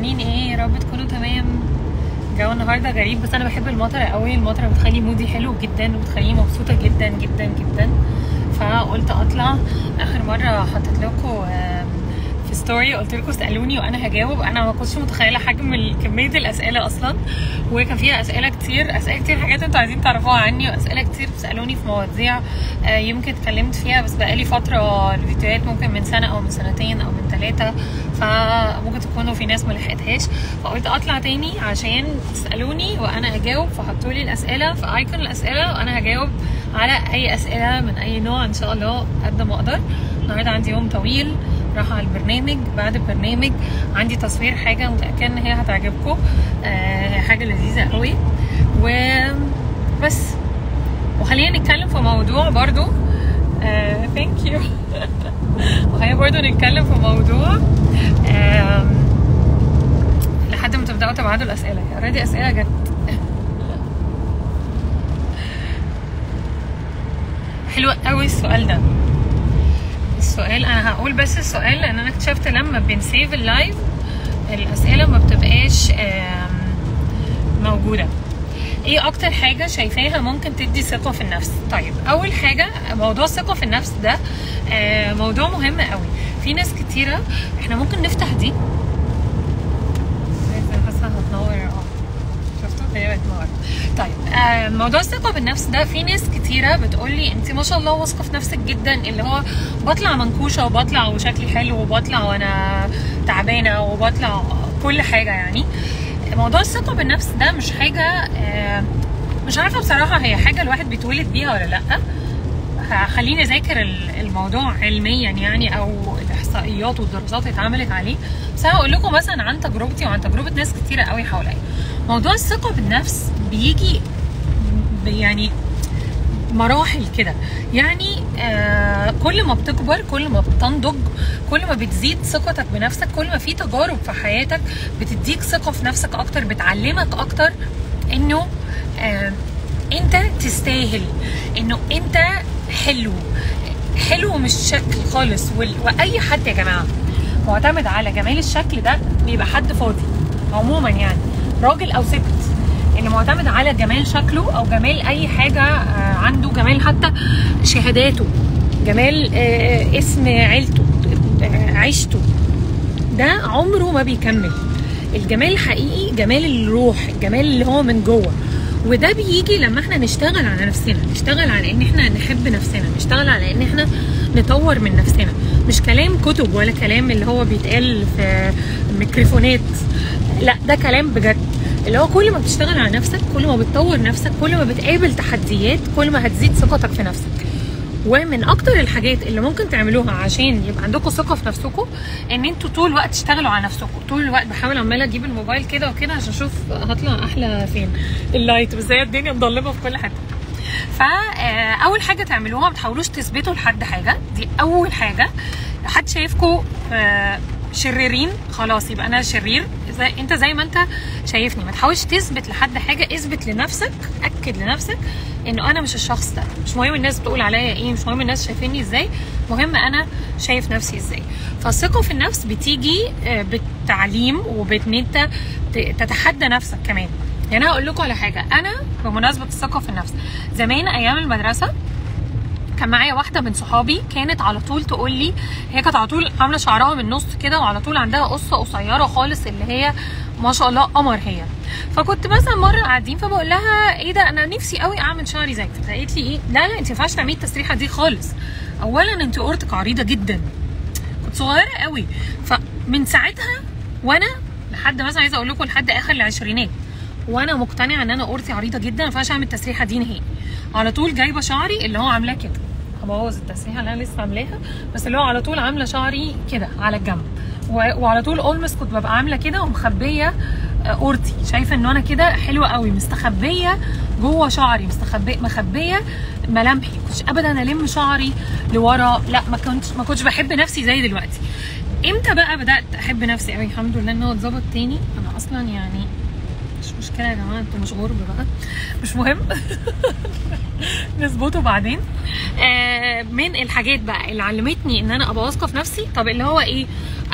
عاملين ايه يا رب تكونوا تمام الجو النهارده غريب بس انا بحب المطره قوي المطره بتخلي مودي حلو جدا وبتخليني مبسوطه جدا جدا جدا فقلت اطلع اخر مره حطيت لكم في ستوري قلت لكم اسالوني وانا هجاوب انا ما كنتش متخيله حجم كميه الاسئله اصلا وكان فيها اسئله كتير اسئله كتير حاجات انتوا عايزين تعرفوها عني واسئله كتير بتسالوني في مواضيع آه، يمكن اتكلمت فيها بس بقالي فتره الفيديوهات ممكن من سنه او من سنتين او من ثلاثه فممكن تكونوا في ناس ما لحقتهاش فقلت اطلع تاني عشان تسالوني وانا اجاوب فحطوا لي الاسئله في ايكون الاسئله وانا هجاوب على اي اسئله من اي نوع ان شاء الله قد ما اقدر النهارده عندي يوم طويل راح على البرنامج بعد البرنامج عندي تصوير حاجه متاكده ان هي هتعجبكم آه حاجه لذيذه قوي وبس وخلينا نتكلم في موضوع برضو ثانك يو وخلينا برضو نتكلم في موضوع آه لحد ما تبداوا تبعتوا الاسئله اوريدي اسئله جت حلو قوي السؤال ده السؤال انا هقول بس السؤال لان انا اكتشفت لما بنسيف اللايف الاسئله ما بتبقاش آم، موجوده ايه اكتر حاجه شايفاها ممكن تدي ثقه في النفس طيب اول حاجه موضوع الثقه في النفس ده آه، موضوع مهم قوي في ناس كتيره احنا ممكن نفتح دي حاسه هتنور اه شفتوا هي بقت نور طيب آه، موضوع الثقه بالنفس ده في ناس كتيره بتقول لي انت ما شاء الله واثقه في نفسك جدا اللي هو بطلع منكوشه وبطلع وشكلي حلو وبطلع وانا تعبانه وبطلع كل حاجه يعني موضوع الثقه بالنفس ده مش حاجه آه، مش عارفه بصراحه هي حاجه الواحد بيتولد بيها ولا لا خليني اذاكر ال- الموضوع علميا يعني او الاحصائيات والدراسات اللي اتعملت عليه بس انا هقول لكم مثلا عن تجربتي وعن تجربه ناس كتيره قوي حواليا موضوع الثقه بالنفس بيجي ب- يعني مراحل كده يعني آه كل ما بتكبر كل ما بتنضج كل ما بتزيد ثقتك بنفسك كل ما في تجارب في حياتك بتديك ثقه في نفسك اكتر بتعلمك اكتر انه آه انت تستاهل انه انت حلو حلو مش شكل خالص وال- واي حد يا جماعه معتمد على جمال الشكل ده بيبقى حد فاضي عموما يعني راجل او ست اللي معتمد على جمال شكله او جمال اي حاجه آه، عنده جمال حتى شهاداته جمال آه، اسم عيلته آه، عيشته ده عمره ما بيكمل الجمال الحقيقي جمال الروح الجمال اللي هو من جوه وده بيجي لما احنا نشتغل على نفسنا نشتغل على ان احنا نحب نفسنا نشتغل على ان احنا نطور من نفسنا مش كلام كتب ولا كلام اللي هو بيتقال في ميكروفونات لا ده كلام بجد اللي هو كل ما بتشتغل على نفسك كل ما بتطور نفسك كل ما بتقابل تحديات كل ما هتزيد ثقتك في نفسك ومن اكتر الحاجات اللي ممكن تعملوها عشان يبقى عندكم ثقه في نفسكم ان انتوا طول الوقت تشتغلوا على نفسكم طول الوقت بحاول عماله اجيب الموبايل كده وكده عشان اشوف هطلع احلى فين اللايت بس هي الدنيا مضلمه في كل حته فاول حاجه تعملوها ما تحاولوش تثبتوا لحد حاجه دي اول حاجه حد شايفكم آه، شريرين خلاص يبقى انا شرير زي انت زي ما انت شايفني ما تحاولش تثبت لحد حاجه اثبت لنفسك اكد لنفسك انه انا مش الشخص ده مش مهم الناس بتقول عليا ايه مش مهم الناس شايفيني ازاي مهم انا شايف نفسي ازاي فالثقه في النفس بتيجي آه، بالتعليم وبان انت ت- تتحدى نفسك كمان يعني انا هقول لكم على حاجه انا بمناسبه الثقه في النفس زمان ايام المدرسه كان معايا واحده من صحابي كانت على طول تقول لي هي كانت على طول عامله شعرها من النص كده وعلى طول عندها قصه قصيره خالص اللي هي ما شاء الله قمر هي فكنت مثلا مره قاعدين فبقول لها ايه ده انا نفسي قوي اعمل شعري زيك فقالت لي ايه لا لا انت ما ينفعش تعملي التسريحه دي خالص اولا انت قورتك عريضه جدا كنت صغيره قوي فمن ساعتها وانا لحد مثلا عايزه اقول لكم لحد اخر العشرينات وانا مقتنعه ان انا قورتي عريضه جدا ما ينفعش اعمل التسريحه دي نهائي على طول جايبه شعري اللي هو عاملاه كده هبوظ التسريحه اللي انا لسه عاملاها بس اللي هو على طول عامله شعري كده على الجنب و- وعلى طول اولموست كنت ببقى عامله كده ومخبيه آه، قورتي شايفه ان انا كده حلوه قوي مستخبيه جوه شعري مستخبيه مخبيه ملامحي كنتش ابدا الم شعري لورا لا ما كنتش ما كنتش بحب نفسي زي دلوقتي امتى بقى بدات احب نفسي قوي الحمد لله ان هو اتظبط تاني انا اصلا يعني مش مشكله يا جماعه انتوا مش غرب بقى مش مهم نظبطه بعدين آه من الحاجات بقى اللي علمتني ان انا ابقى واثقه في نفسي طب اللي هو ايه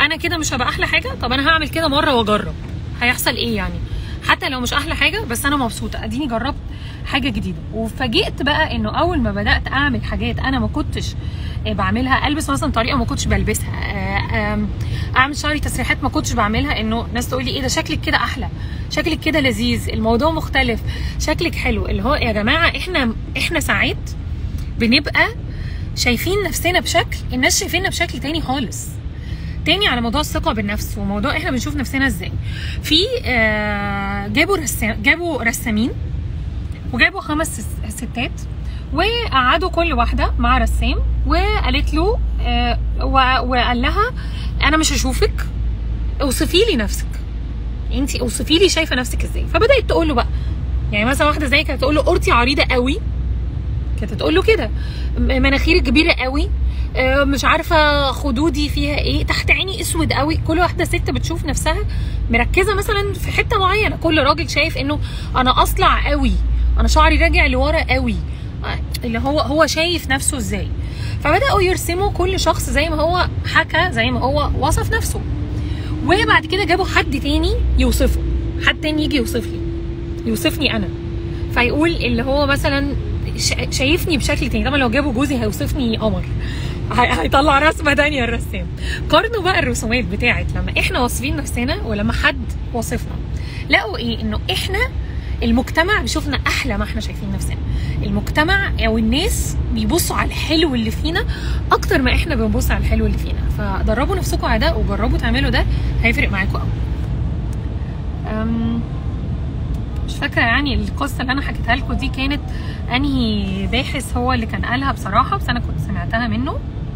انا كده مش هبقى احلى حاجه طب انا هعمل كده مره واجرب هيحصل ايه يعني حتى لو مش احلى حاجه بس انا مبسوطه اديني جربت حاجه جديده وفاجئت بقى انه اول ما بدات اعمل حاجات انا ما كنتش آه، بعملها البس مثلا طريقه ما كنتش بلبسها آه، آم، اعمل شعري تسريحات ما كنتش بعملها انه ناس تقول لي ايه ده شكلك كده احلى شكلك كده لذيذ الموضوع مختلف شكلك حلو اللي هو يا جماعه احنا احنا ساعات بنبقى شايفين نفسنا بشكل الناس شايفيننا بشكل تاني خالص تاني على موضوع الثقه بالنفس وموضوع احنا بنشوف نفسنا ازاي في آه جابوا رسام جابوا رسامين وجابوا خمس س- ستات وقعدوا كل واحده مع رسام وقالت له آه و- وقال لها انا مش هشوفك اوصفي لي نفسك انت اوصفي لي شايفه نفسك ازاي فبدات تقول له بقى يعني مثلا واحده زي كانت تقول له قرطي عريضه قوي كانت تقول له كده م- مناخيري كبيره قوي آه، مش عارفه خدودي فيها ايه تحت عيني اسود قوي كل واحده ست بتشوف نفسها مركزه مثلا في حته معينه كل راجل شايف انه انا اصلع قوي انا شعري راجع لورا قوي آه، اللي هو هو شايف نفسه ازاي فبداوا يرسموا كل شخص زي ما هو حكى زي ما هو وصف نفسه وبعد كده جابوا حد تاني يوصفه حد تاني يجي يوصف لي يوصفني انا فيقول اللي هو مثلا شا- شايفني بشكل تاني طبعا لو جابوا جوزي هيوصفني قمر هي- هيطلع رسمه تانية الرسام قارنوا بقى الرسومات بتاعت لما احنا واصفين نفسنا ولما حد وصفنا لقوا ايه انه احنا المجتمع بيشوفنا احلى ما احنا شايفين نفسنا المجتمع او الناس بيبصوا على الحلو اللي فينا اكتر ما احنا بنبص على الحلو اللي فينا فدربوا نفسكم على ده وجربوا تعملوا ده هيفرق معاكم قوي أم، مش فاكره يعني القصه اللي انا حكيتها لكم دي كانت انهي باحث هو اللي كان قالها بصراحه بس انا كنت سمعتها منه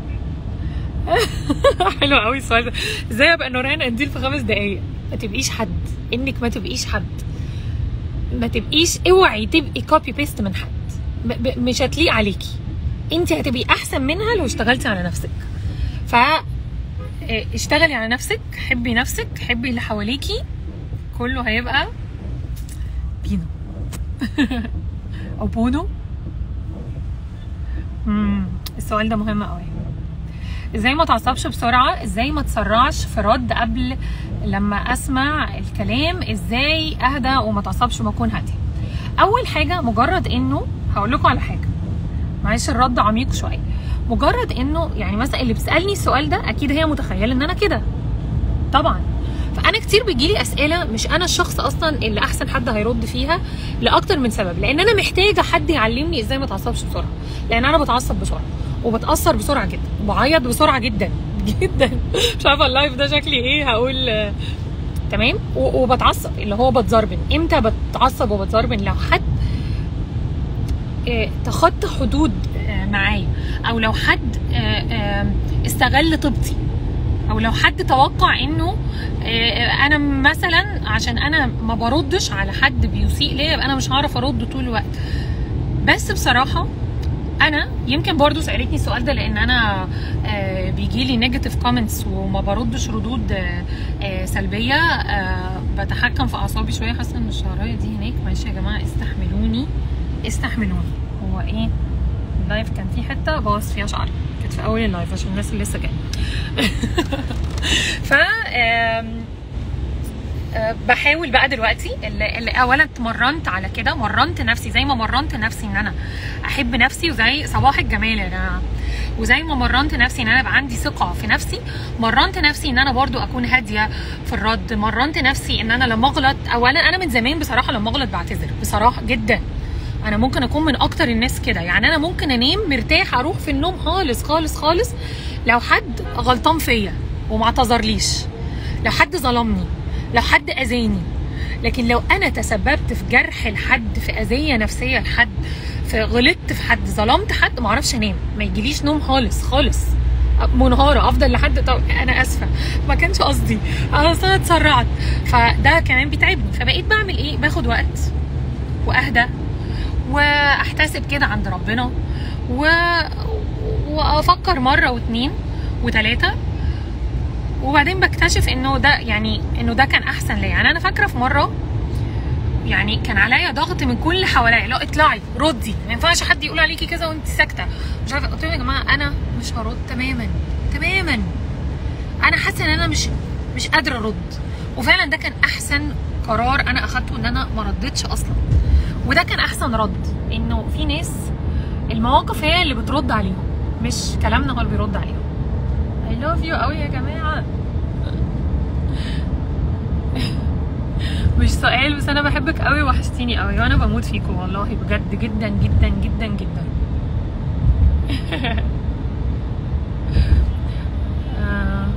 حلو قوي السؤال ده ازاي ابقى نوران قنديل في خمس دقايق ما تبقيش حد انك ما تبقيش حد ما تبقيش اوعي تبقي كوبي بيست من حد م- ب- مش هتليق عليكي انت هتبقي احسن منها لو اشتغلتي على نفسك ف اه، اشتغلي على نفسك حبي نفسك حبي اللي حواليكي كله هيبقى بينو او بونو امم السؤال ده مهم قوي ازاي ما تعصبش بسرعه ازاي ما تسرعش في رد قبل لما اسمع الكلام ازاي اهدى وما تعصبش وما اكون هاديه اول حاجه مجرد انه هقول لكم على حاجه معلش الرد عميق شويه مجرد انه يعني مثلا اللي بتسالني السؤال ده اكيد هي متخيله ان انا كده طبعا فانا كتير بيجيلي اسئله مش انا الشخص اصلا اللي احسن حد هيرد فيها لاكتر من سبب لان انا محتاجه حد يعلمني ازاي ما اتعصبش بسرعه لان انا بتعصب بسرعه وبتاثر بسرعه جدا وبعيط بسرعه جدا جدا مش عارفه اللايف ده شكلي ايه هقول آه، تمام و- وبتعصب اللي هو بتزربن امتى بتعصب وبتزربن لو حد آه، تخطى حدود آه، معايا او لو حد آه، آه، استغل طيبتي او لو حد توقع انه آه، انا مثلا عشان انا ما بردش على حد بيسيء ليا يبقى انا مش هعرف ارد طول الوقت بس بصراحه انا يمكن برضو سالتني السؤال ده لان انا آه، بيجي لي نيجاتيف كومنتس وما بردش ردود آه، آه، سلبيه آه، بتحكم في اعصابي شويه حاسه ان الشعرايه دي هناك معلش يا جماعه استحملوني استحملوني هو ايه اللايف كان في حته باظ فيها شعري كانت في اول اللايف عشان الناس اللي لسه جايه ف آم، آه، بحاول بقى دلوقتي اللي, اللي اولا اتمرنت على كده مرنت نفسي زي ما مرنت نفسي ان انا احب نفسي وزي صباح الجمال يا جماعه وزي ما مرنت نفسي ان انا يبقى عندي ثقه في نفسي مرنت نفسي ان انا برضو اكون هاديه في الرد مرنت نفسي ان انا لما اغلط اولا انا من زمان بصراحه لما اغلط بعتذر بصراحه جدا انا ممكن اكون من اكتر الناس كده يعني انا ممكن انام مرتاح اروح في النوم خالص خالص خالص لو حد غلطان فيا وما اعتذرليش لو حد ظلمني لو حد اذاني لكن لو انا تسببت في جرح لحد في اذيه نفسيه لحد في غلطت في حد ظلمت حد ما اعرفش انام ما يجيليش نوم خالص خالص منهاره افضل لحد طب انا اسفه ما كانش قصدي انا أصل انا اتسرعت فده كمان بيتعبني فبقيت بعمل ايه باخد وقت واهدى واحتسب كده عند ربنا و... وافكر مره واتنين وتلاته وبعدين بكتشف انه ده يعني انه ده كان احسن ليا يعني انا فاكره في مره يعني كان عليا ضغط من كل اللي حواليا لا اطلعي ردي ما ينفعش حد يقول عليكي كذا وانت ساكته مش عارفه قلت لهم يا جماعه انا مش هرد تماما تماما انا حاسه ان انا مش مش قادره ارد وفعلا ده كان احسن قرار انا اخدته ان انا ما ردتش اصلا وده كان احسن رد انه في ناس المواقف هي اللي بترد عليهم مش كلامنا هو اللي بيرد عليهم I love you قوي يا جماعه مش سؤال بس انا بحبك قوي وحشتيني قوي وانا بموت فيكم والله بجد جدا جدا جدا جدا آه.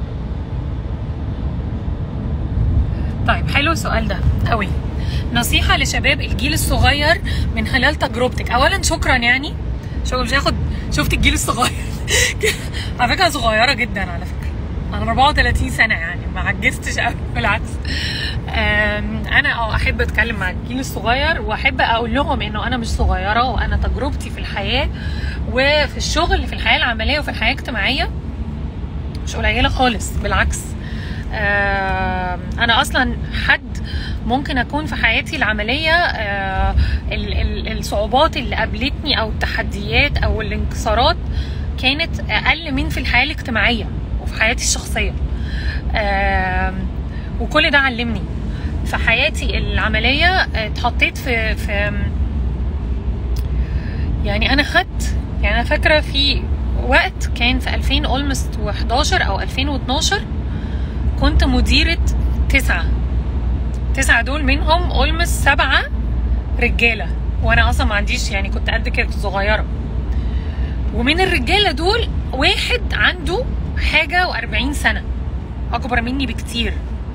طيب حلو السؤال ده قوي نصيحة لشباب الجيل الصغير من خلال تجربتك أولا شكرا يعني شكرا مش هاخد شفت الجيل الصغير على فكرة صغيرة جدا على فكرة أنا 34 سنة يعني ما عجزتش قوي بالعكس آم، أنا اه أحب أتكلم مع الجيل الصغير وأحب أقول لهم إنه أنا مش صغيرة وأنا تجربتي في الحياة وفي الشغل في الحياة العملية وفي الحياة الاجتماعية مش قليله خالص بالعكس آه، انا اصلا حد ممكن اكون في حياتي العمليه آه، ال- ال- الصعوبات اللي قابلتني او التحديات او الانكسارات كانت اقل من في الحياه الاجتماعيه وفي حياتي الشخصيه آه، وكل ده علمني في حياتي العمليه آه، اتحطيت في في يعني انا خدت يعني انا فاكره في وقت كان في 2000 اولموست 11 او 2012 كنت مديره تسعه تسعه دول منهم اولموست سبعه رجاله وانا اصلا ما عنديش يعني كنت قد كده صغيره ومن الرجاله دول واحد عنده حاجه و40 سنه اكبر مني بكتير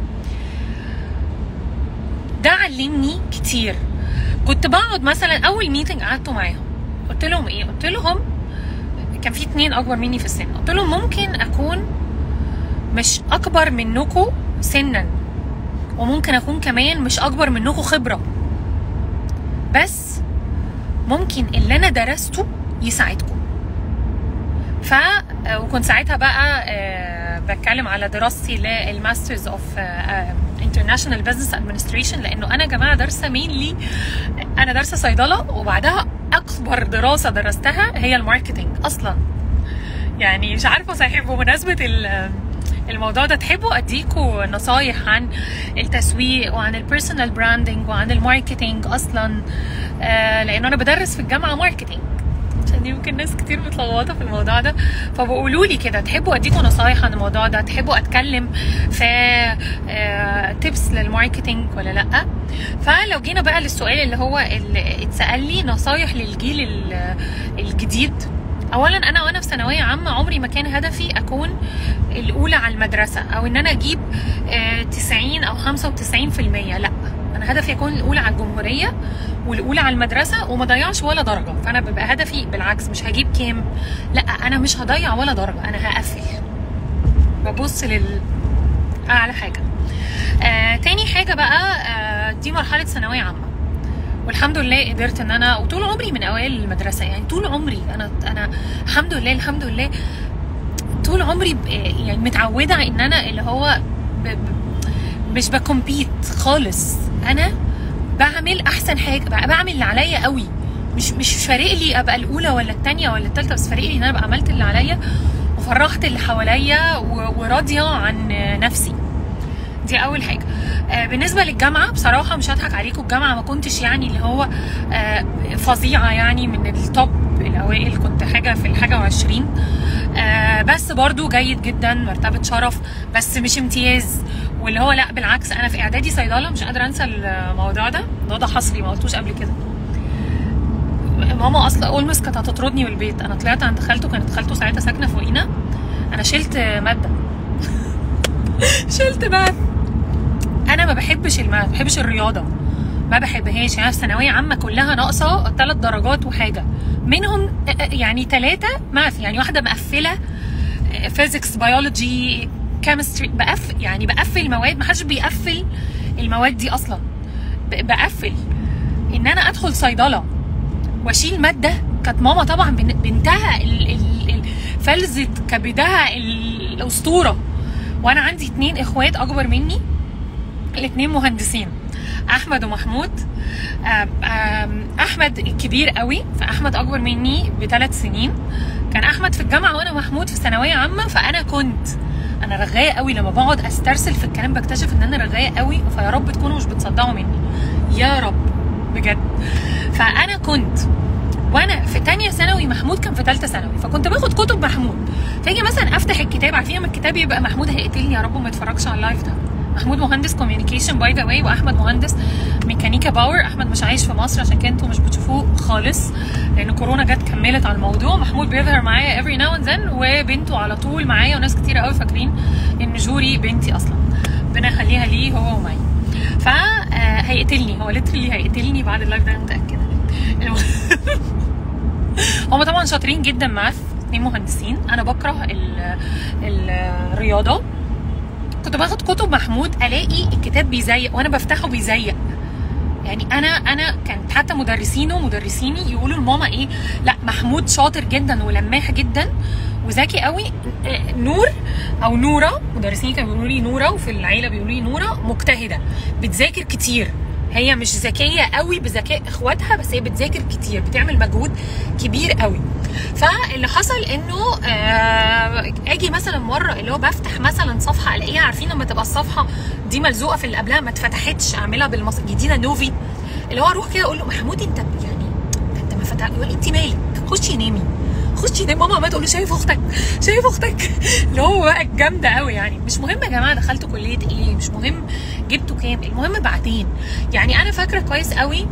ده علمني كتير كنت بقعد مثلا اول ميتنج قعدته معاهم قلت لهم ايه قلت لهم كان في اتنين اكبر مني في السن قلت لهم ممكن اكون مش اكبر منكم سنا وممكن اكون كمان مش اكبر منكم خبره بس ممكن اللي انا درسته يساعدكم ف وكنت ساعتها بقى آه، بتكلم على دراستي للماسترز اوف انترناشونال بزنس ادمنستريشن لانه انا يا جماعه دارسه مينلي انا دارسه صيدله وبعدها اكبر دراسه درستها هي الماركتينج اصلا يعني مش عارفه صحيح بمناسبه ال- الموضوع ده تحبوا اديكوا نصايح عن التسويق وعن البيرسونال براندنج وعن الماركتينج اصلا آه لانه انا بدرس في الجامعه ماركتينج عشان يمكن ناس كتير متلخبطه في الموضوع ده فبقولوا لي كده تحبوا اديكوا نصايح عن الموضوع ده تحبوا اتكلم في تيبس للماركتينج ولا لا فلو جينا بقى للسؤال اللي هو اللي اتسال لي نصايح للجيل ال- الجديد اولا انا وانا في ثانويه عامه عمري ما كان هدفي اكون الاولى على المدرسه او ان انا اجيب آه، 90 او 95% لا انا هدفي اكون الاولى على الجمهوريه والاولى على المدرسه وما ضيعش ولا درجه فانا بيبقى هدفي بالعكس مش هجيب كام لا انا مش هضيع ولا درجه انا هقفل ببص لل اعلى حاجه آه تاني حاجه بقى آه دي مرحله ثانويه عامه والحمد لله قدرت ان انا وطول عمري من اوائل المدرسه يعني طول عمري انا انا الحمد لله الحمد لله طول عمري ب- يعني متعوده ان انا اللي هو ب... ب... مش بكمبيت خالص انا بعمل احسن حاجه بع- بعمل اللي عليا قوي مش مش فارق لي ابقى الاولى ولا الثانيه ولا الثالثه بس فارق لي ان انا ابقى عملت اللي عليا وفرحت اللي حواليا و- وراضيه عن نفسي دي اول حاجه آه بالنسبه للجامعه بصراحه مش هضحك عليكم الجامعه ما كنتش يعني اللي هو آه فظيعه يعني من التوب الاوائل كنت حاجه في الحاجه وعشرين آه بس برضو جيد جدا مرتبه شرف بس مش امتياز واللي هو لا بالعكس انا في اعدادي صيدله مش قادره انسى الموضوع ده الموضوع ده حصري ما قلتوش قبل كده ماما اصلا اولموس كانت هتطردني من البيت انا طلعت عند خالته كانت خالته ساعتها ساكنه فوقينا انا شلت ماده شلت ماده انا ما بحبش الماث ما بحبش الرياضه ما بحبهاش يعني أنا في ثانويه عامه كلها ناقصه ثلاث درجات وحاجه منهم يعني ثلاثه ماث يعني واحده مقفله فيزيكس بيولوجي كيمستري بقفل يعني بقفل مواد ما حدش بيقفل المواد دي اصلا ب- بقفل ان انا ادخل صيدله واشيل ماده كانت ماما طبعا بن- بنتها ال- ال- ال- فلذت كبدها الاسطوره وانا عندي اتنين اخوات اكبر مني الاتنين مهندسين احمد ومحمود آم، آم، احمد الكبير قوي فاحمد اكبر مني بثلاث سنين كان احمد في الجامعه وانا محمود في ثانويه عامه فانا كنت انا رغايه قوي لما بقعد استرسل في الكلام بكتشف ان انا رغايه قوي فيا رب تكونوا مش بتصدقوا مني يا رب بجد فانا كنت وانا في تانية ثانوي محمود كان في ثالثه ثانوي فكنت باخد كتب محمود فاجي مثلا افتح الكتاب عارفين لما الكتاب يبقى محمود هيقتلني يا رب ما يتفرجش على اللايف ده محمود مهندس كوميونيكيشن باي ذا واي واحمد مهندس ميكانيكا باور احمد مش عايش في مصر عشان كده انتوا مش بتشوفوه خالص لان كورونا جت كملت على الموضوع محمود بيظهر معايا every now and then وبنته على طول معايا وناس كتير قوي فاكرين ان جوري بنتي اصلا ربنا يخليها ليه هو ومي فهيقتلني هو ليترلي هيقتلني بعد اللايف ده أنا متاكده المهم هم طبعا شاطرين جدا ماث اتنين مهندسين انا بكره ال- الرياضه كنت باخد كتب محمود الاقي الكتاب بيزيق وانا بفتحه بيزيق يعني انا انا كانت حتى مدرسينه ومدرسيني يقولوا لماما ايه لا محمود شاطر جدا ولماح جدا وذكي قوي آه، نور او نوره مدرسيني كانوا بيقولوا لي نوره وفي العيله بيقولوا لي نوره مجتهده بتذاكر كتير هي مش ذكيه قوي بذكاء اخواتها بس هي بتذاكر كتير بتعمل مجهود كبير قوي فاللي حصل انه آه اجي مثلا مره اللي هو بفتح مثلا صفحه الاقيها عارفين لما تبقى الصفحه دي ملزوقه في اللي قبلها ما اتفتحتش اعملها بالمص جديده نوفي اللي هو اروح كده اقول له محمود انت يعني انت ما فتح يقول لي انت مالك خشي نامي خشي نامي ماما ما تقول له شايف اختك شايف اختك اللي هو بقى جامده قوي يعني مش مهم يا جماعه دخلتوا كليه ايه مش مهم جبتوا كام المهم بعدين يعني انا فاكره كويس قوي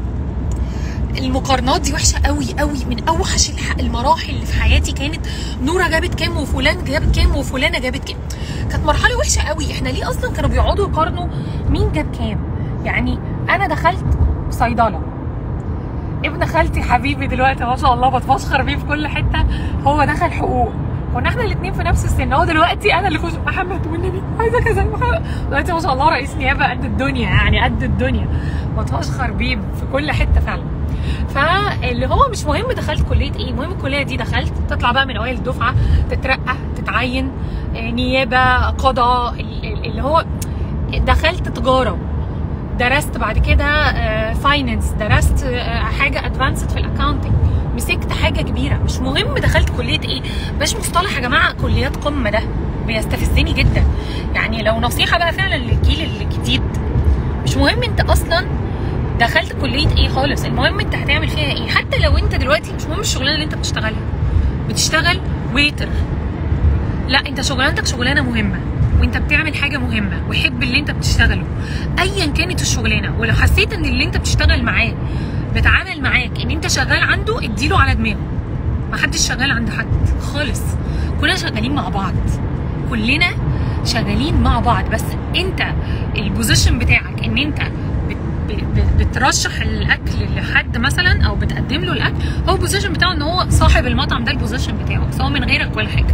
المقارنات دي وحشه قوي قوي من اوحش الح- المراحل اللي في حياتي كانت نوره جابت كام وفلان جابت كام وفلانه جابت كام كانت مرحله وحشه قوي احنا ليه اصلا كانوا بيقعدوا يقارنوا مين جاب كام يعني انا دخلت صيدله ابن خالتي حبيبي دلوقتي ما شاء الله بتفشخر بيه في كل حته هو دخل حقوق كنا احنا الاثنين في نفس السن هو دلوقتي انا اللي كنت محمد والنبي عايزه كذا محمد دلوقتي ما شاء الله رئيس نيابه قد الدنيا يعني قد الدنيا بتفشخر بيه في كل حته فعلا فاللي هو مش مهم دخلت كليه ايه المهم الكليه دي دخلت تطلع بقى من اوائل الدفعه تترقى تتعين آه، نيابه قضاء ال- ال- اللي هو دخلت تجاره درست بعد كده فاينانس درست آه، حاجه ادفانسد في الاكاونتنج مسكت حاجه كبيره مش مهم دخلت كليه ايه مش مصطلح يا جماعه كليات قمه ده بيستفزني جدا يعني لو نصيحه بقى فعلا للجيل الجديد مش مهم انت اصلا دخلت كليه ايه خالص المهم انت هتعمل فيها ايه حتى لو انت دلوقتي مش مهم الشغلانه اللي انت بتشتغلها بتشتغل ويتر لا انت شغلانتك شغلانه مهمه وانت بتعمل حاجه مهمه وحب اللي انت بتشتغله ايا كانت الشغلانه ولو حسيت ان اللي انت بتشتغل معاه بتعامل معاك ان انت شغال عنده اديله على دماغه ما حدش شغال عند حد خالص كلنا شغالين مع بعض كلنا شغالين مع بعض بس انت البوزيشن بتاعك ان انت بت- ب- بترشح الاكل لحد مثلا او بتقدم له الاكل هو البوزيشن بتاعه ان هو صاحب المطعم ده البوزيشن بتاعه سواء من غيرك ولا حاجه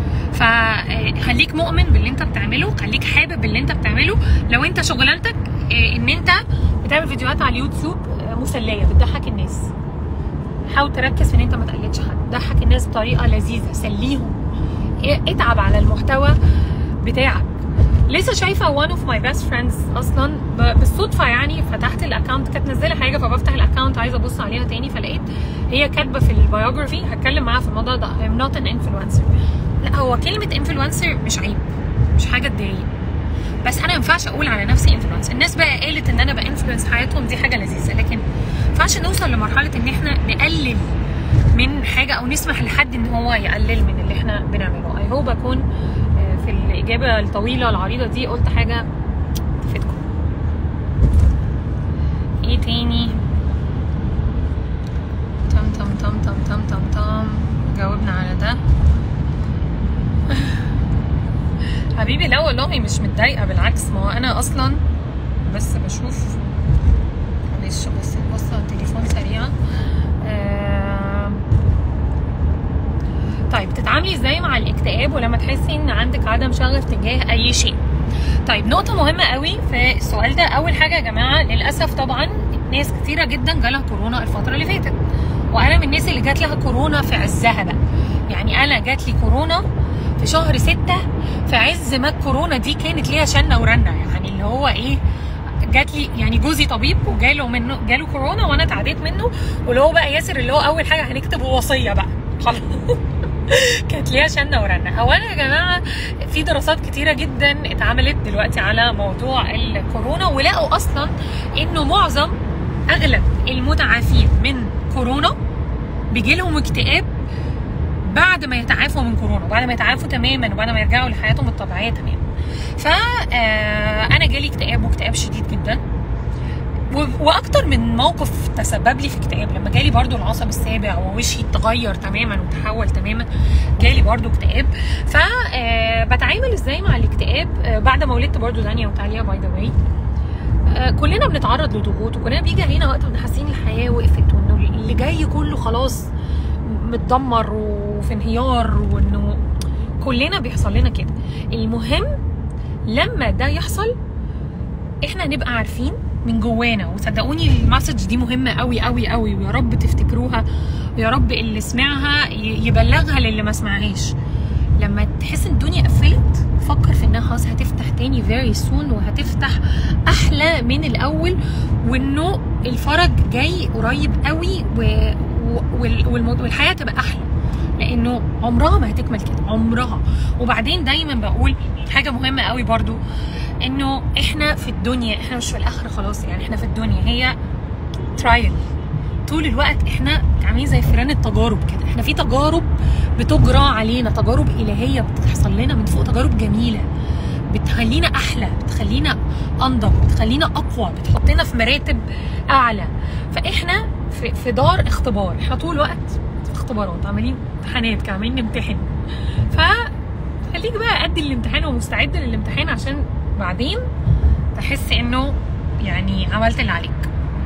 فخليك مؤمن باللي انت بتعمله خليك حابب اللي انت بتعمله لو انت شغلانتك آه، ان انت بتعمل فيديوهات على اليوتيوب آه، مسليه بتضحك الناس حاول تركز في ان انت ما تقلدش حد ضحك الناس بطريقه لذيذه سليهم اه، اتعب على المحتوى بتاعك لسه شايفه one of my best friends اصلا ب- بالصدفه يعني فتحت الاكونت كانت منزله حاجه فبفتح الاكونت عايزه ابص عليها تاني فلقيت هي كاتبه في البيوجرافي هتكلم معاها في الموضوع ده I'm not an influencer لا هو كلمه influencer مش عيب مش حاجه تضايق بس انا ما ينفعش اقول على نفسي انفلونس الناس بقى قالت ان انا بانفلونس حياتهم دي حاجه لذيذه لكن ما ينفعش نوصل لمرحله ان احنا نقلل من حاجه او نسمح لحد ان هو يقلل من اللي احنا بنعمله اي هوب اكون آه، في الاجابه الطويله العريضه دي قلت حاجه تفيدكم ايه تاني تم تم تم تم تم تم تم جاوبنا على ده حبيبي لا والله مش متضايقه بالعكس ما هو انا اصلا بس بشوف معلش بس بص على التليفون سريعا آم، طيب تتعاملي ازاي مع الاكتئاب ولما تحسي ان عندك عدم شغف تجاه اي شيء طيب نقطة مهمة قوي في السؤال ده أول حاجة يا جماعة للأسف طبعا ناس كتيرة جدا جالها كورونا الفترة اللي فاتت وأنا من الناس اللي جات لها كورونا في عزها بقى يعني أنا جات لي كورونا في شهر ستة في عز ما الكورونا دي كانت ليها شنة ورنة يعني اللي هو إيه جات لي يعني جوزي طبيب وجاله منه جاله كورونا وانا اتعديت منه واللي هو بقى ياسر اللي هو اول حاجه هنكتب وصيه بقى خلاص كانت ليها شنه ورنه اولا يا جماعه في دراسات كتيره جدا اتعملت دلوقتي على موضوع الكورونا ولقوا اصلا انه معظم اغلب المتعافين من كورونا بيجي لهم اكتئاب بعد ما يتعافوا من كورونا وبعد ما يتعافوا تماما وبعد ما يرجعوا لحياتهم الطبيعيه تماما فانا جالي اكتئاب واكتئاب شديد جدا و- واكتر من موقف تسبب لي في اكتئاب لما جالي برضو العصب السابع ووشي اتغير تماما وتحول تماما جالي برضو اكتئاب فبتعامل ازاي مع الاكتئاب آه، بعد ما ولدت برضو دانيا وتاليا باي ذا واي كلنا بنتعرض لضغوط وكلنا بيجي علينا وقت ما حاسين الحياه وقفت وانه اللي جاي كله خلاص متدمر وفي انهيار وانه كلنا بيحصل لنا كده المهم لما ده يحصل احنا نبقى عارفين من جوانا وصدقوني المسج دي مهمه قوي قوي قوي ويا رب تفتكروها ويا رب اللي سمعها ي- يبلغها للي ما سمعهاش لما تحس ان الدنيا قفلت فكر في انها خلاص هتفتح تاني very soon وهتفتح احلى من الاول وانه الفرج جاي قريب قوي و... و... وال- والموضوع والحياه تبقى احلى لانه عمرها ما هتكمل كده عمرها وبعدين دايما بقول حاجه مهمه قوي برضو انه احنا في الدنيا احنا مش في الاخره خلاص يعني احنا في الدنيا هي ترايل طول الوقت احنا عاملين زي فيران التجارب كده احنا في تجارب بتجرى علينا تجارب الهيه بتحصل لنا من فوق تجارب جميله بتخلينا احلى بتخلينا انضج بتخلينا اقوى بتحطنا في مراتب اعلى فاحنا في, في دار اختبار احنا طول الوقت في اختبارات عاملين امتحانات كده عاملين نمتحن فخليك بقى قد الامتحان ومستعد للامتحان عشان بعدين تحس انه يعني عملت اللي عليك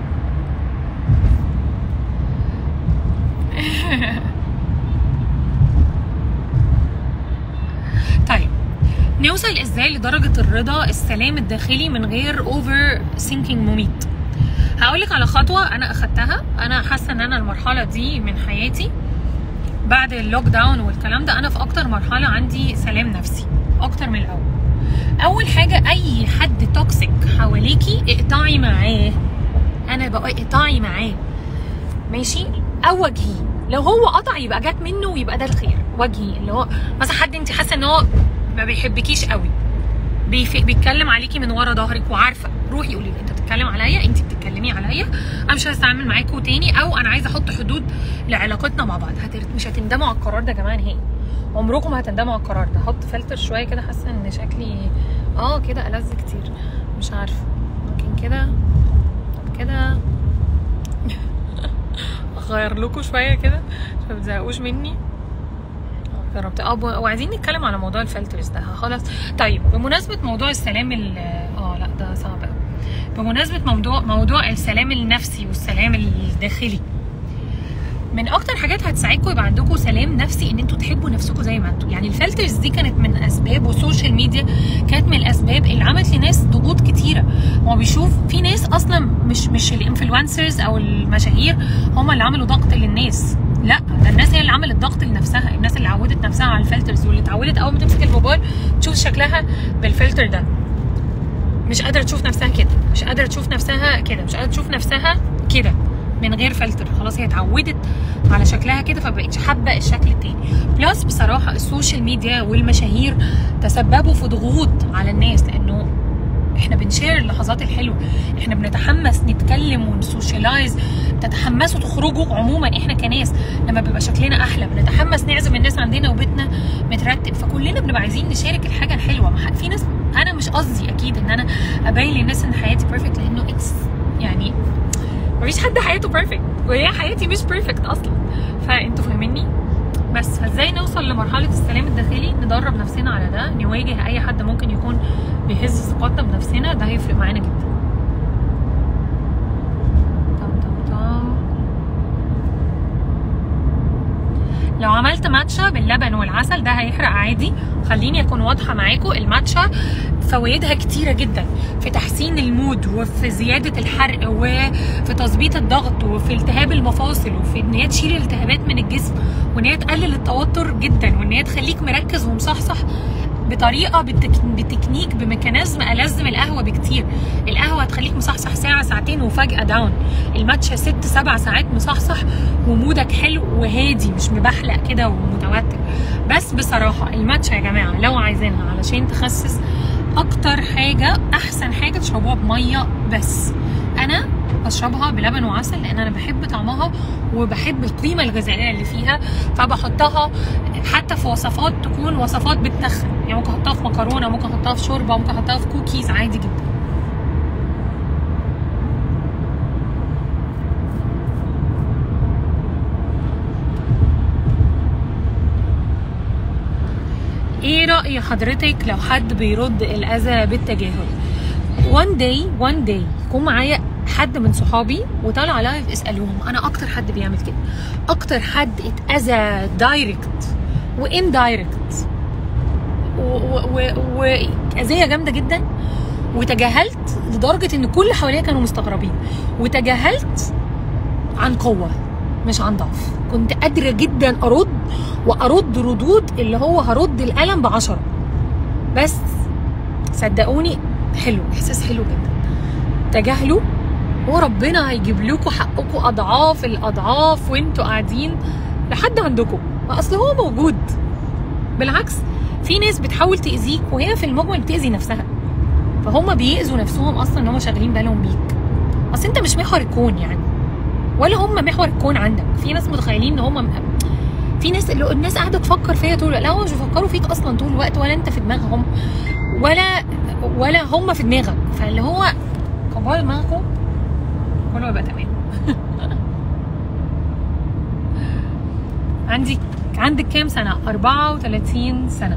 طيب نوصل ازاي لدرجة الرضا السلام الداخلي من غير اوفر ثينكينج مميت هقولك على خطوة انا اخدتها انا حاسة ان انا المرحلة دي من حياتي بعد اللوك داون والكلام ده انا في اكتر مرحلة عندي سلام نفسي اكتر من الاول اول حاجة اي حد توكسيك حواليكي اقطعي معاه انا بقى اقطعي معاه ماشي او وجهي لو هو قطع يبقى جت منه ويبقى ده الخير وجهي اللي هو مثلا حد انت حاسه ان هو ما بيحبكيش قوي بيف... بيتكلم عليكي من ورا ظهرك وعارفه روحي قولي له انت بتتكلم عليا انت بتتكلمي عليا انا مش هستعمل معاكوا تاني او انا عايزه احط حدود لعلاقتنا مع بعض هتر... مش هتندموا على القرار ده يا جماعه نهائي عمركم ما هتندموا على القرار ده حط فلتر شويه كده حاسه ان شكلي اه كده ألذ كتير مش عارفه ممكن كده طب كده اغير لكم شويه كده عشان ما تزهقوش مني جربت اه ب- وعايزين نتكلم على موضوع الفلترز ده خلاص طيب بمناسبه موضوع السلام ال- اه لا ده صعب قوي بمناسبه موضوع موضوع السلام النفسي والسلام الداخلي من اكتر حاجات هتساعدكم يبقى عندكم سلام نفسي ان انتوا تحبوا نفسكم زي ما انتوا يعني الفلترز دي كانت من اسباب والسوشيال ميديا كانت من الاسباب اللي عملت لناس ضغوط كتيره هو بيشوف في ناس اصلا مش مش الانفلونسرز او المشاهير هم اللي عملوا ضغط للناس لا ده الناس هي اللي عملت ضغط لنفسها الناس اللي عودت نفسها على الفلترز واللي اتعودت اول ما تمسك الموبايل تشوف شكلها بالفلتر ده مش قادره تشوف نفسها كده مش قادره تشوف نفسها كده مش قادره تشوف نفسها كده من غير فلتر خلاص هي اتعودت على شكلها كده فبقتش حابه الشكل التاني بلس بصراحه السوشيال ميديا والمشاهير تسببوا في ضغوط على الناس لانه احنا بنشير اللحظات الحلوه احنا بنتحمس نتكلم ونسوشيالايز تتحمسوا تخرجوا عموما احنا كناس لما بيبقى شكلنا احلى بنتحمس نعزم الناس عندنا وبيتنا مترتب فكلنا بنبقى عايزين نشارك الحاجه الحلوه ما ح- في ناس انا مش قصدي اكيد ان انا ابين للناس ان حياتي بيرفكت لانه اتس يعني مفيش حد حياته بيرفكت وهي حياتي مش بيرفكت اصلا فانتوا فاهميني بس فازاي نوصل لمرحله السلام الداخلي ندرب نفسنا على ده نواجه اي حد ممكن يكون بيهز ثقتنا بنفسنا ده هيفرق معانا جدا طم طم طم. لو عملت ماتشا باللبن والعسل ده هيحرق عادي خليني اكون واضحه معاكم الماتشا فوائدها كتيره جدا في تحسين المود وفي زياده الحرق وفي تظبيط الضغط وفي التهاب المفاصل وفي ان هي تشيل الالتهابات من الجسم وان هي تقلل التوتر جدا وان هي تخليك مركز ومصحصح بطريقه بالتك... بتكنيك بميكانيزم ألذ من القهوه بكتير القهوه هتخليك مصحصح ساعه ساعتين وفجاه داون الماتش ست سبع ساعات مصحصح ومودك حلو وهادي مش مبحلق كده ومتوتر بس بصراحه الماتش يا جماعه لو عايزينها علشان تخسس اكتر حاجه احسن حاجه تشربوها بميه بس انا بشربها بلبن وعسل لان انا بحب طعمها وبحب القيمه الغذائيه اللي فيها فبحطها حتى في وصفات تكون وصفات بتتخن يعني ممكن احطها في مكرونه ممكن احطها في شوربه ممكن احطها في كوكيز عادي جدا ايه رأي حضرتك لو حد بيرد الأذى بالتجاهل one day one day يكون معايا حد من صحابي وطالع لايف اسألوهم أنا أكتر حد بيعمل كده أكتر حد اتأذى دايركت واندايركت وأذية جامدة جدا وتجاهلت لدرجة إن كل اللي حواليا كانوا مستغربين وتجاهلت عن قوة مش عن ضعف كنت قادرة جدا أرد وأرد ردود اللي هو هرد القلم بعشرة بس صدقوني حلو إحساس حلو جدا تجاهلوا وربنا هيجيب لكم حقكم أضعاف الأضعاف وانتوا قاعدين لحد عندكم أصل هو موجود بالعكس في ناس بتحاول تأذيك وهي في المجمل بتأذي نفسها فهم بيأذوا نفسهم أصلا إن هم شاغلين بالهم بيك أصل أنت مش محور الكون يعني ولا هم محور الكون عندك في ناس متخيلين ان هم في ناس اللي الناس قاعده تفكر فيا طول الوقت لا هم مش بيفكروا فيك اصلا طول الوقت ولا انت في دماغهم ولا ولا هم في دماغك فاللي هو كبار دماغكم كله يبقى تمام عندي عندك كام سنة؟ 34 سنة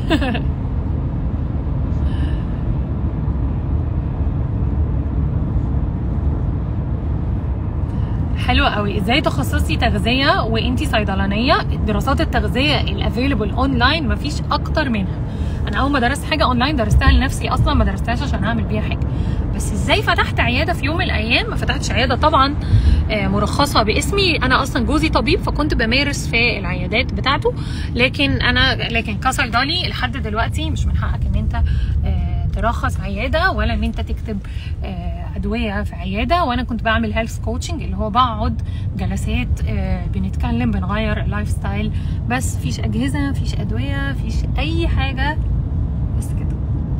حلو قوي ازاي تخصصي تغذيه وانتي صيدلانيه دراسات التغذيه الافيلبل اونلاين مفيش اكتر منها انا اول ما درست حاجه اونلاين درستها لنفسي اصلا ما درستهاش عشان اعمل بيها حاجه بس ازاي فتحت عياده في يوم من الايام ما فتحتش عياده طبعا مرخصه باسمي انا اصلا جوزي طبيب فكنت بمارس في العيادات بتاعته لكن انا لكن كصيدلي لحد دلوقتي مش من حقك ان انت ترخص عياده ولا ان انت تكتب ادويه في عياده وانا كنت بعمل هيلث كوتشنج اللي هو بقعد جلسات بنتكلم بنغير اللايف ستايل بس مفيش اجهزه مفيش ادويه مفيش اي حاجه بس كده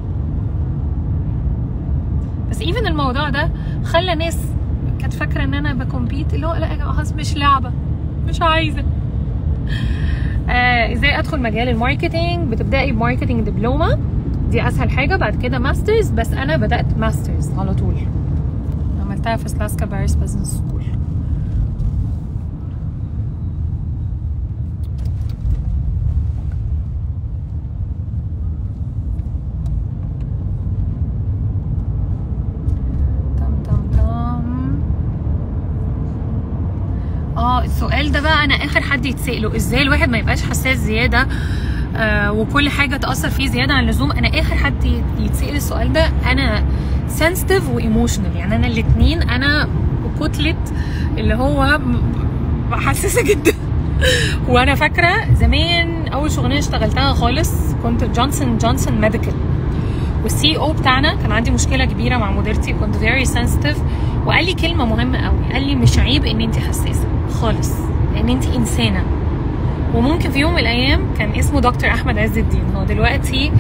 بس ايفن الموضوع ده خلى ناس كانت فاكره ان انا بكمبيت اللي هو لا يا جماعه مش لعبه مش عايزه آه ازاي ادخل مجال الماركتينج بتبداي بماركتينج دبلومه دي اسهل حاجه بعد كده ماسترز بس انا بدات ماسترز على طول عملتها في سلاسكا باريس بزنس سكول اه السؤال ده بقى انا اخر حد يتساله ازاي الواحد ما يبقاش حساس زياده آه وكل حاجه تاثر فيه زياده عن اللزوم انا اخر حد يتسال السؤال ده انا سنسيتيف وايموشنال يعني انا الاثنين انا كتله اللي هو حساسه جدا وانا فاكره زمان اول شغلانه اشتغلتها خالص كنت جونسون جونسون ميديكال والسي او بتاعنا كان عندي مشكله كبيره مع مديرتي كنت فيري سنسيتيف وقال لي كلمه مهمه قوي قال لي مش عيب ان انت حساسه خالص لان انت انسانه وممكن في يوم من الايام كان اسمه دكتور احمد عز الدين هو دلوقتي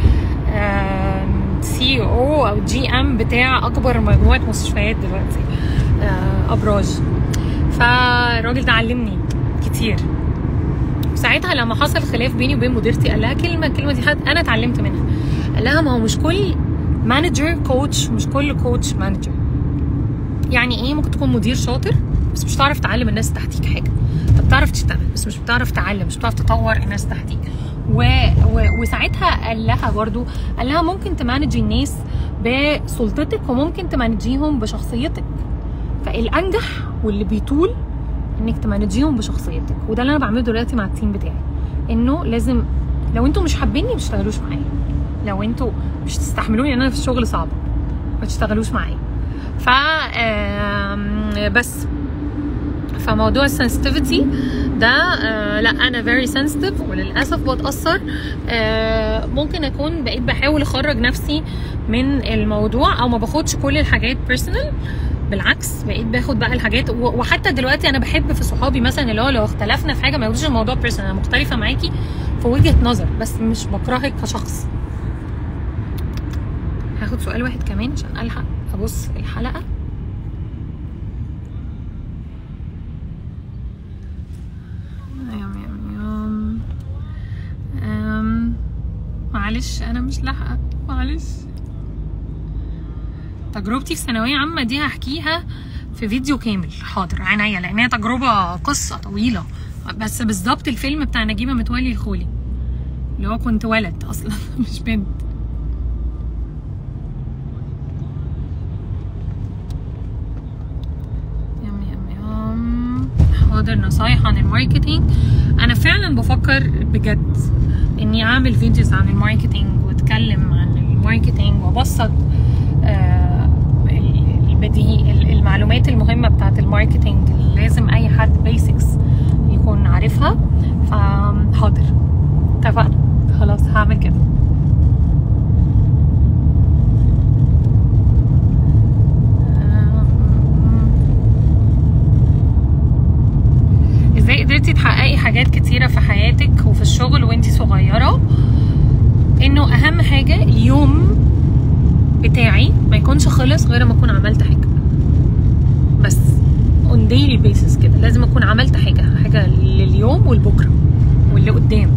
سي او او جي ام بتاع اكبر مجموعه مستشفيات دلوقتي ابراج فالراجل ده علمني كتير ساعتها لما حصل خلاف بيني وبين مديرتي قال لها كلمه الكلمه دي حد انا اتعلمت منها قال لها ما هو مش كل مانجر كوتش مش كل كوتش مانجر يعني ايه ممكن تكون مدير شاطر بس مش هتعرف تعلم الناس تحتيك حاجه انت بتعرف تشتغل بس مش بتعرف تعلم مش بتعرف تطور الناس تحتيك و... و... وساعتها قال لها برضو قال لها ممكن تمانجي الناس بسلطتك وممكن تمانجيهم بشخصيتك فالانجح واللي بيطول انك تمانجيهم بشخصيتك وده اللي انا بعمله دلوقتي مع التيم بتاعي انه لازم لو انتوا مش حابيني ما تشتغلوش معايا لو انتوا مش تستحملوني انا في الشغل صعب ما تشتغلوش معايا ف بس فموضوع السنسيتيفيتي ده آه لا انا فيري سنسيتيف وللاسف بتاثر آه ممكن اكون بقيت بحاول اخرج نفسي من الموضوع او ما باخدش كل الحاجات بيرسونال بالعكس بقيت باخد بقى الحاجات و- وحتى دلوقتي انا بحب في صحابي مثلا اللي هو لو اختلفنا في حاجه ما ياخدوش الموضوع بيرسونال انا مختلفه معاكي في وجهه نظر بس مش بكرهك كشخص هاخد سؤال واحد كمان عشان الحق ابص الحلقه يم يم يم أم، معلش انا مش لاحقه معلش تجربتي في ثانويه عامه دي هحكيها في فيديو كامل حاضر عينيا لان هي تجربه قصه طويله بس بالظبط الفيلم بتاع نجيبه متولي الخولي اللي هو كنت ولد اصلا مش بنت يم يم يم حاضر نصايح عن الماركتينج انا فعلا بفكر بجد اني اعمل فيديوز عن الماركتينج واتكلم عن الماركتينج وابسط آه، ال- البديهي ال- المعلومات المهمه بتاعت الماركتينج اللي لازم اي حد بيسكس يكون عارفها فحاضر اتفقنا خلاص هعمل كده ازاي قدرتي تحققي حاجات كتيرة في حياتك وفي الشغل وانتي صغيرة انه اهم حاجة اليوم بتاعي ما يكونش خلص غير ما اكون عملت حاجة بس on daily basis كده لازم اكون عملت حاجة حاجة لليوم والبكرة واللي قدام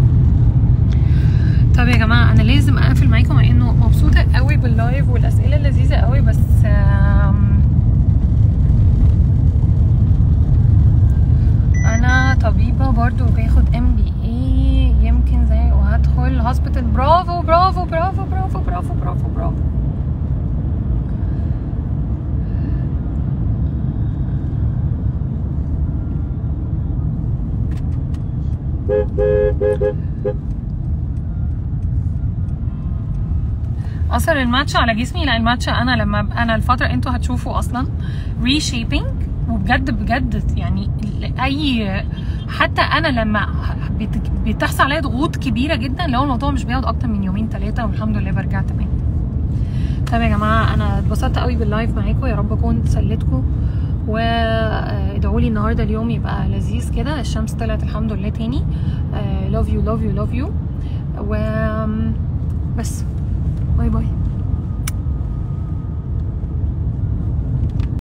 طب يا جماعة انا لازم اقفل معاكم مع انه مبسوطة قوي باللايف والاسئلة لذيذة قوي بس آم، انا طبيبه برضو باخد ام بي اي يمكن زي وهدخل هوسبيتال برافو برافو برافو برافو برافو برافو برافو اثر الماتشا على جسمي لا الماتشا انا لما ب- انا الفتره انتوا هتشوفوا اصلا ريشيبنج وبجد بجد يعني ال- اي حتى انا لما بت- بتحصل عليا ضغوط كبيره جدا لو الموضوع مش بياخد اكتر من يومين ثلاثه والحمد لله برجع تمام طب يا جماعه انا اتبسطت قوي باللايف معاكم يا رب اكون سليتكم وادعوا لي النهارده اليوم يبقى لذيذ كده الشمس طلعت الحمد لله تاني لاف يو لاف يو لاف يو و بس باي باي